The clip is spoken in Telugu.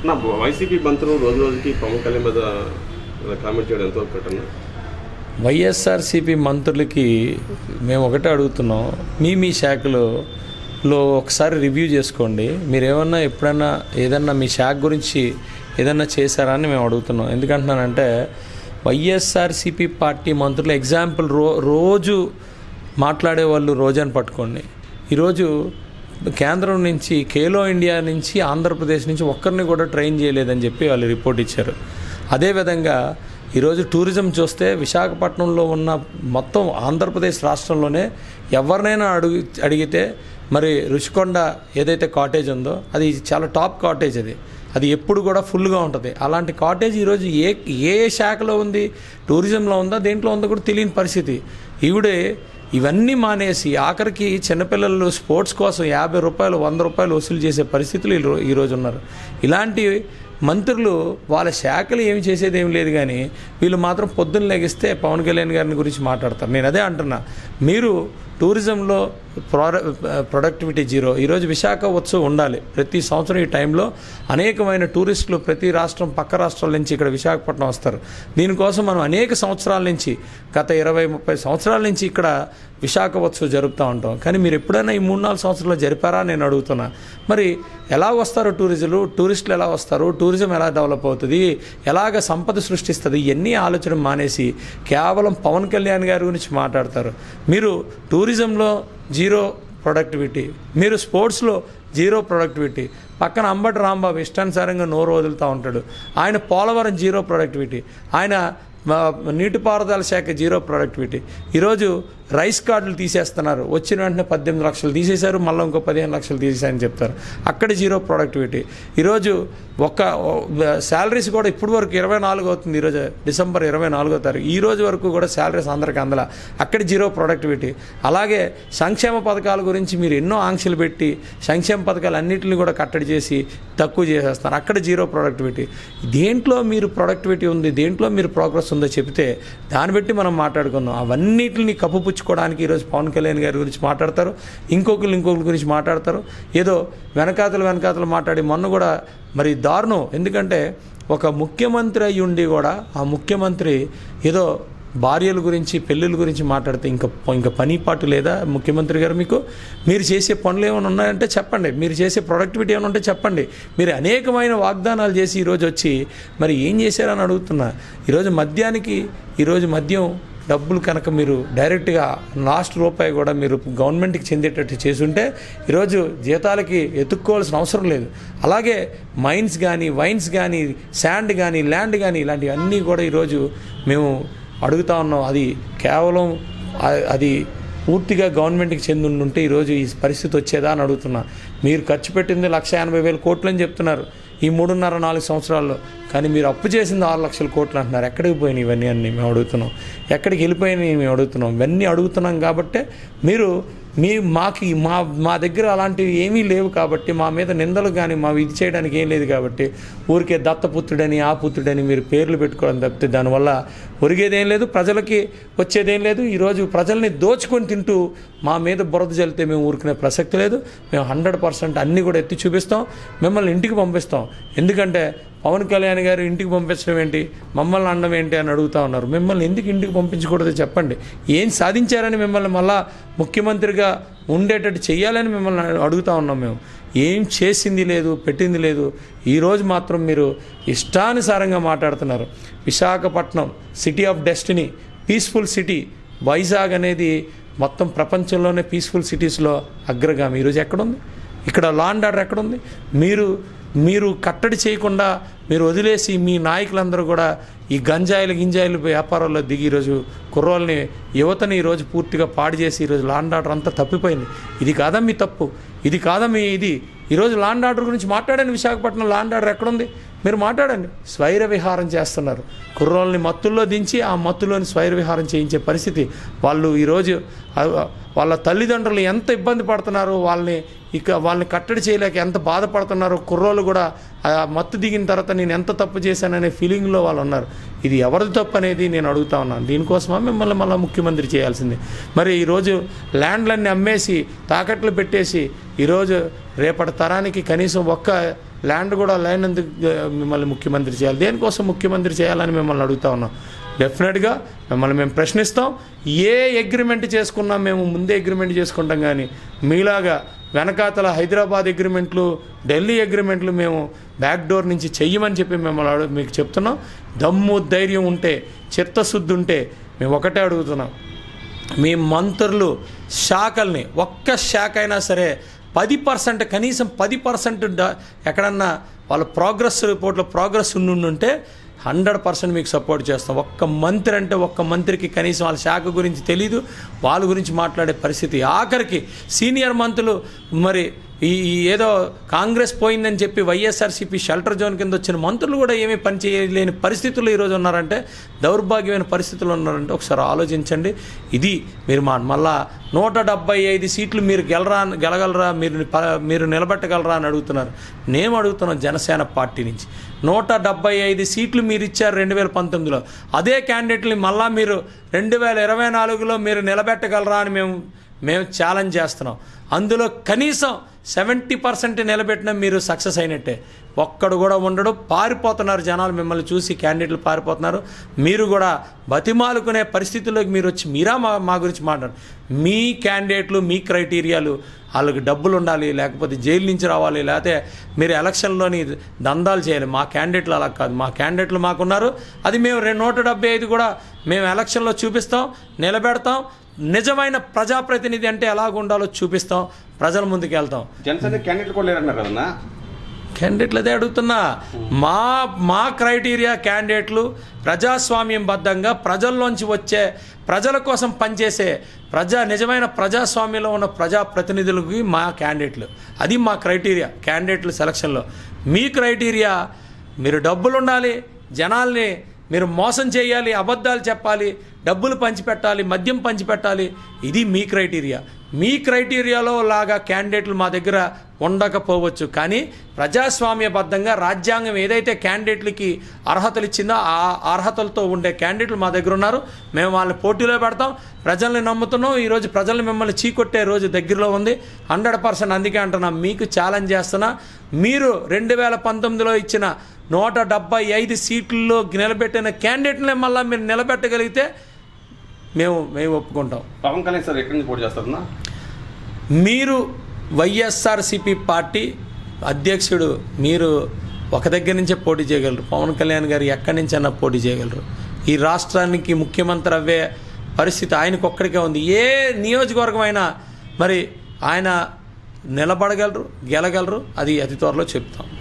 నా వైసీపీ మంత్రులు రోజు రోజుకి పవన్ కళ్యాణ్ మీద ఇలా కామెంట్ చేయడం ఎంతవరకు కరెక్ట్ అన్న వైఎస్ఆర్సీపీ మంత్రులకి మేము ఒకటే అడుగుతున్నాం మీ మీ శాఖలో లో ఒకసారి రివ్యూ చేసుకోండి మీరు ఏమన్నా ఎప్పుడన్నా ఏదన్నా మీ శాఖ గురించి ఏదన్నా చేశారా అని మేము అడుగుతున్నాం ఎందుకంటున్నానంటే వైఎస్ఆర్సీపీ పార్టీ మంత్రులు ఎగ్జాంపుల్ రో రోజు మాట్లాడే వాళ్ళు రోజాని పట్టుకోండి ఈరోజు కేంద్రం నుంచి ఖేలో ఇండియా నుంచి ఆంధ్రప్రదేశ్ నుంచి ఒక్కరిని కూడా ట్రైన్ చేయలేదని చెప్పి వాళ్ళు రిపోర్ట్ ఇచ్చారు అదేవిధంగా ఈరోజు టూరిజం చూస్తే విశాఖపట్నంలో ఉన్న మొత్తం ఆంధ్రప్రదేశ్ రాష్ట్రంలోనే ఎవరినైనా అడుగు అడిగితే మరి రుషికొండ ఏదైతే కాటేజ్ ఉందో అది చాలా టాప్ కాటేజ్ అది అది ఎప్పుడు కూడా ఫుల్గా ఉంటుంది అలాంటి కాటేజ్ ఈరోజు ఏ ఏ శాఖలో ఉంది టూరిజంలో ఉందా దేంట్లో ఉందో కూడా తెలియని పరిస్థితి ఈవిడే ఇవన్నీ మానేసి ఆఖరికి చిన్నపిల్లలు స్పోర్ట్స్ కోసం యాభై రూపాయలు వంద రూపాయలు వసూలు చేసే పరిస్థితులు ఈ రో- ఈరోజు ఉన్నారు ఇలాంటి మంత్రులు వాళ్ళ శాఖలు ఏమి చేసేది ఏం లేదు కానీ వీళ్ళు మాత్రం పొద్దున్న లెగిస్తే పవన్ కళ్యాణ్ గారిని గురించి మాట్లాడతారు నేను అదే అంటున్నా మీరు టూరిజంలో ప్రొడ ప్రొడక్టివిటీ జీరో ఈరోజు విశాఖ ఉత్సవం ఉండాలి ప్రతి సంవత్సరం ఈ టైంలో అనేకమైన టూరిస్టులు ప్రతి రాష్ట్రం పక్క రాష్ట్రాల నుంచి ఇక్కడ విశాఖపట్నం వస్తారు దీనికోసం మనం అనేక సంవత్సరాల నుంచి గత ఇరవై ముప్పై సంవత్సరాల నుంచి ఇక్కడ విశాఖ ఉత్సవం జరుపుతూ ఉంటాం కానీ మీరు ఎప్పుడైనా ఈ మూడు నాలుగు సంవత్సరాలు జరిపారా నేను అడుగుతున్నా మరి ఎలా వస్తారు టూరిజులు టూరిస్టులు ఎలా వస్తారు టూరిజం ఎలా డెవలప్ అవుతుంది ఎలాగ సంపద సృష్టిస్తుంది ఇవన్నీ ఆలోచన మానేసి కేవలం పవన్ కళ్యాణ్ గారి గురించి మాట్లాడతారు మీరు టూరిజంలో జీరో ప్రొడక్టివిటీ మీరు స్పోర్ట్స్లో జీరో ప్రొడక్టివిటీ పక్కన అంబటి రాంబాబు ఇష్టానుసారంగా నోరు వదులుతూ ఉంటాడు ఆయన పోలవరం జీరో ప్రొడక్టివిటీ ఆయన మా నీటిపారుదల శాఖ జీరో ప్రొడక్టివిటీ ఈరోజు రైస్ కార్డులు తీసేస్తున్నారు వచ్చిన వెంటనే పద్దెనిమిది లక్షలు తీసేశారు మళ్ళీ ఇంకో పదిహేను లక్షలు తీసేశారని చెప్తారు అక్కడ జీరో ప్రొడక్టివిటీ ఈరోజు ఒక్క శాలరీస్ కూడా ఇప్పుడు వరకు ఇరవై నాలుగు అవుతుంది ఈరోజు డిసెంబర్ ఇరవై నాలుగో తారీఖు ఈ రోజు వరకు కూడా శాలరీస్ అందరికి అందల అక్కడ జీరో ప్రొడక్టివిటీ అలాగే సంక్షేమ పథకాల గురించి మీరు ఎన్నో ఆంక్షలు పెట్టి సంక్షేమ పథకాలు అన్నింటిని కూడా కట్టడి చేసి తక్కువ చేసేస్తారు అక్కడ జీరో ప్రొడక్టివిటీ దేంట్లో మీరు ప్రొడక్టివిటీ ఉంది దేంట్లో మీరు ప్రోగ్రెస్ ఉందో చెప్తే దాన్ని బట్టి మనం మాట్లాడుకుందాం అవన్నిటిని కప్పుపుచ్చుకోవడానికి ఈరోజు పవన్ కళ్యాణ్ గారి గురించి మాట్లాడతారు ఇంకొకరు ఇంకొకరి గురించి మాట్లాడతారు ఏదో వెనకాతలు వెనకాతలు మాట్లాడి మొన్న కూడా మరి దారుణం ఎందుకంటే ఒక ముఖ్యమంత్రి అయి ఉండి కూడా ఆ ముఖ్యమంత్రి ఏదో భార్యల గురించి పెళ్ళిళ్ళ గురించి మాట్లాడితే ఇంకా ఇంకా పని పాటు లేదా ముఖ్యమంత్రి గారు మీకు మీరు చేసే పనులు ఏమైనా ఉన్నాయంటే చెప్పండి మీరు చేసే ప్రొడక్టివిటీ ఏమైనా ఉంటే చెప్పండి మీరు అనేకమైన వాగ్దానాలు చేసి ఈరోజు వచ్చి మరి ఏం చేశారని అడుగుతున్నా ఈరోజు మద్యానికి ఈరోజు మద్యం డబ్బులు కనుక మీరు డైరెక్ట్గా లాస్ట్ రూపాయి కూడా మీరు గవర్నమెంట్కి చెందేటట్టు చేసుంటే ఈరోజు జీతాలకి ఎత్తుక్కోవాల్సిన అవసరం లేదు అలాగే మైన్స్ కానీ వైన్స్ కానీ శాండ్ కానీ ల్యాండ్ కానీ ఇలాంటివన్నీ కూడా ఈరోజు మేము అడుగుతా ఉన్నాం అది కేవలం ఆ- అది పూర్తిగా గవర్నమెంట్కి చెంది ఉంటే ఈరోజు ఈ పరిస్థితి వచ్చేదా అని అడుగుతున్నా మీరు ఖర్చు పెట్టింది లక్ష ఎనభై వేల కోట్లు అని చెప్తున్నారు ఈ మూడున్నర నాలుగు సంవత్సరాల్లో కానీ మీరు అప్పు చేసింది ఆరు లక్షల కోట్లు అంటున్నారు ఎక్కడికి పోయినాయి ఇవన్నీ అన్నీ మేము అడుగుతున్నాం ఎక్కడికి వెళ్ళిపోయినాయి మేము అడుగుతున్నాం ఇవన్నీ అడుగుతున్నాం కాబట్టే మీరు మీ మాకు ఈ- మా మా దగ్గర అలాంటివి ఏమీ లేవు కాబట్టి మా మీద నిందలు కానీ మా ఇది చేయడానికి ఏం లేదు కాబట్టి ఊరికే దత్తపుత్రుడని ఆ పుత్రుడని మీరు పేర్లు పెట్టుకోవడం తప్పితే దానివల్ల ఒరిగేదేం లేదు ప్రజలకి వచ్చేదేం లేదు ఈరోజు ప్రజల్ని దోచుకొని తింటూ మా మీద బురద జల్లితే మేము ఊరుకునే ప్రసక్తి లేదు మేము హండ్రెడ్ పర్సెంట్ అన్నీ కూడా ఎత్తి చూపిస్తాం మిమ్మల్ని ఇంటికి పంపిస్తాం ఎందుకంటే పవన్ కళ్యాణ్ గారు ఇంటికి పంపించడం ఏంటి మమ్మల్ని అనడం ఏంటి అని అడుగుతా ఉన్నారు మిమ్మల్ని ఎందుకు ఇంటికి పంపించకూడదో చెప్పండి ఏం సాధించారని మిమ్మల్ని మళ్ళా ముఖ్యమంత్రిగా ఉండేటట్టు చేయాలని మిమ్మల్ని అడుగుతా ఉన్నాం మేము ఏం చేసింది లేదు పెట్టింది లేదు ఈరోజు మాత్రం మీరు ఇష్టానుసారంగా మాట్లాడుతున్నారు Visakhapatnam city of destiny peaceful city Vizag అనేది మొత్తం ప్రపంచంలోనే పీస్ఫుల్ సిటీస్లో అగ్రగామి ఈరోజు ఎక్కడుంది ఇక్కడ లా అండ్ ఆర్డర్ ఎక్కడుంది మీరు మీరు కట్టడి చేయకుండా మీరు వదిలేసి మీ నాయకులందరూ కూడా ఈ గంజాయిలు గింజాయిలు వ్యాపారాల్లో దిగి ఈరోజు కుర్రోల్ని యువతని ఈరోజు పూర్తిగా పాడు చేసి ఈరోజు లాండ్ ఆర్డర్ అంతా తప్పిపోయింది ఇది కాదా మీ తప్పు ఇది కాదా మీ ఇది ఈరోజు లాండ్ ఆర్డర్ గురించి మాట్లాడండి విశాఖపట్నం లాండ్ ఆర్డర్ ఎక్కడుంది మీరు మాట్లాడండి స్వైర విహారం చేస్తున్నారు కుర్రోల్ని మత్తుల్లో దించి ఆ మత్తులోని స్వైర విహారం చేయించే పరిస్థితి వాళ్ళు ఈరోజు ఆ- వాళ్ళ తల్లిదండ్రులు ఎంత ఇబ్బంది పడుతున్నారో వాళ్ళని ఇక వాళ్ళని కట్టడి చేయలేక ఎంత బాధపడుతున్నారో కుర్రోళ్ళు కూడా ఆ మత్తు దిగిన తర్వాత నేను ఎంత తప్పు చేశాననే ఫీలింగ్లో వాళ్ళు ఉన్నారు ఇది ఎవరిది తప్పు అనేది నేను అడుగుతా ఉన్నాను దీనికోసమా మిమ్మల్ని మళ్ళీ ముఖ్యమంత్రి చేయాల్సింది మరి ఈరోజు ల్యాండ్లన్నీ అమ్మేసి తాకట్లు పెట్టేసి ఈరోజు రేపటి తరానికి కనీసం ఒక్క ల్యాండ్ కూడా లైన్ ఎందుకు ఆ, మిమ్మల్ని ముఖ్యమంత్రి చేయాలి దేనికోసం ముఖ్యమంత్రి చేయాలని మిమ్మల్ని అడుగుతా ఉన్నాం డెఫినెట్గా మిమ్మల్ని మేము ప్రశ్నిస్తాం ఏ అగ్రిమెంట్ చేసుకున్నా మేము ముందే అగ్రిమెంట్ చేసుకుంటాం కానీ మీలాగా వెనకాతల హైదరాబాద్ అగ్రిమెంట్లు ఢిల్లీ అగ్రిమెంట్లు మేము బ్యాక్ డోర్ నుంచి చెయ్యమని చెప్పి మిమ్మల్ని అడుగు మీకు చెప్తున్నాం దమ్ము ధైర్యం ఉంటే చిత్తశుద్ధి ఉంటే మేము ఒకటే అడుగుతున్నాం మీ మంత్రులు శాఖల్ని ఒక్క శాఖ అయినా సరే పది పర్సెంట్ కనీసం పది పర్సెంట్ ఎక్కడన్నా వాళ్ళ ప్రోగ్రెస్ రిపోర్ట్లో ప్రోగ్రెస్ ఉండుంటే హండ్రెడ్ పర్సెంట్ మీకు సపోర్ట్ చేస్తాం ఒక్క మంత్రి అంటే ఒక్క మంత్రికి కనీసం వాళ్ళ శాఖ గురించి తెలీదు వాళ్ళ గురించి మాట్లాడే పరిస్థితి ఆఖరికి సీనియర్ మంత్రులు మరి ఈ ఈ ఏదో కాంగ్రెస్ పోయిందని చెప్పి వైఎస్ఆర్సీపీ షెల్టర్ జోన్ కింద వచ్చిన మంత్రులు కూడా ఏమీ పని చేయలేని పరిస్థితుల్లో ఈరోజు ఉన్నారంటే దౌర్భాగ్యమైన పరిస్థితుల్లో ఉన్నారంటే ఒకసారి ఆలోచించండి ఇది మీరు మా మళ్ళా నూట డెబ్బై ఐదు సీట్లు మీరు గెలరా గెలగలరా మీరు ప- మీరు నిలబెట్టగలరా అని అడుగుతున్నారు నేను అడుగుతున్నాను జనసేన పార్టీ నుంచి నూట డెబ్బై ఐదు సీట్లు మీరు ఇచ్చారు రెండు వేల పంతొమ్మిదిలో అదే క్యాండిడేట్ని మళ్ళా మీరు రెండు వేల ఇరవై నాలుగులో మీరు నిలబెట్టగలరా అని మేము మేము ఛాలెంజ్ చేస్తున్నాం అందులో కనీసం సెవెంటీ పర్సెంట్ నిలబెట్టిన మీరు సక్సెస్ అయినట్టే ఒక్కడు కూడా ఉండడు పారిపోతున్నారు జనాలు మిమ్మల్ని చూసి క్యాండిడేట్లు పారిపోతున్నారు మీరు కూడా బతిమాలుకునే పరిస్థితుల్లోకి మీరు వచ్చి మీరా మా మా గురించి మాట్లాడు మీ క్యాండిడేట్లు మీ క్రైటీరియాలు వాళ్ళకి డబ్బులు ఉండాలి లేకపోతే జైలు నుంచి రావాలి లేకపోతే మీరు ఎలక్షన్లోని దందాలు చేయాలి మా క్యాండిడేట్లు అలా కాదు మా క్యాండిడేట్లు మాకున్నారు అది మేము రెండు నూట డెబ్బై ఐదు కూడా మేము ఎలక్షన్లో చూపిస్తాం నిలబెడతాం నిజమైన ప్రజాప్రతినిధి అంటే ఎలాగ ఉండాలో చూపిస్తాం ప్రజల ముందుకు వెళ్తాం జనసేన క్యాండిడేట్ కూడా లేరన్నారు కదన్నా క్యాండిడేట్లు అదే అడుగుతున్నా మా మా క్రైటీరియా క్యాండిడేట్లు ప్రజాస్వామ్యం బద్ధంగా ప్రజల్లోంచి వచ్చే ప్రజల కోసం పనిచేసే ప్రజా నిజమైన ప్రజాస్వామ్యంలో ఉన్న ప్రజాప్రతినిధులకి మా క్యాండిడేట్లు అది మా క్రైటీరియా క్యాండిడేట్ల సెలక్షన్లో మీ క్రైటీరియా మీరు డబ్బులు ఉండాలి జనాల్ని మీరు మోసం చేయాలి అబద్ధాలు చెప్పాలి డబ్బులు పంచిపెట్టాలి మద్యం పంచిపెట్టాలి ఇది మీ క్రైటీరియా మీ క్రైటీరియాలో లాగా క్యాండిడేట్లు మా దగ్గర ఉండకపోవచ్చు కానీ ప్రజాస్వామ్యబద్ధంగా రాజ్యాంగం ఏదైతే క్యాండిడేట్లకి అర్హతలు ఇచ్చిందో ఆ అర్హతలతో ఉండే క్యాండిడేట్లు మా దగ్గర ఉన్నారు మేము వాళ్ళని పోటీలో పెడతాం ప్రజల్ని నమ్ముతున్నాం ఈరోజు ప్రజల్ని మిమ్మల్ని చీకొట్టే రోజు దగ్గరలో ఉంది హండ్రెడ్ పర్సెంట్ అందుకే అంటున్నా మీకు ఛాలెంజ్ చేస్తున్నా మీరు రెండు వేల పంతొమ్మిదిలో ఇచ్చిన నూట డెబ్బై ఐదు సీట్లలో నిలబెట్టిన క్యాండిడేట్ని మళ్ళీ మీరు నిలబెట్టగలిగితే మేము మేము ఒప్పుకుంటాం పవన్ కళ్యాణ్ సార్ ఎక్కడి నుంచి పోటీ చేస్తారన్నా మీరు వైఎస్ఆర్సిపి పార్టీ అధ్యక్షుడు మీరు ఒక దగ్గర నుంచే పోటీ చేయగలరు పవన్ కళ్యాణ్ గారు ఎక్కడి నుంచైనా పోటీ చేయగలరు ఈ రాష్ట్రానికి ముఖ్యమంత్రి అవ్వే పరిస్థితి ఆయనకు ఒక్కడికే ఉంది ఏ నియోజకవర్గం అయినా మరి ఆయన నిలబడగలరు గెలగలరు అది అతి త్వరలో చెప్తాం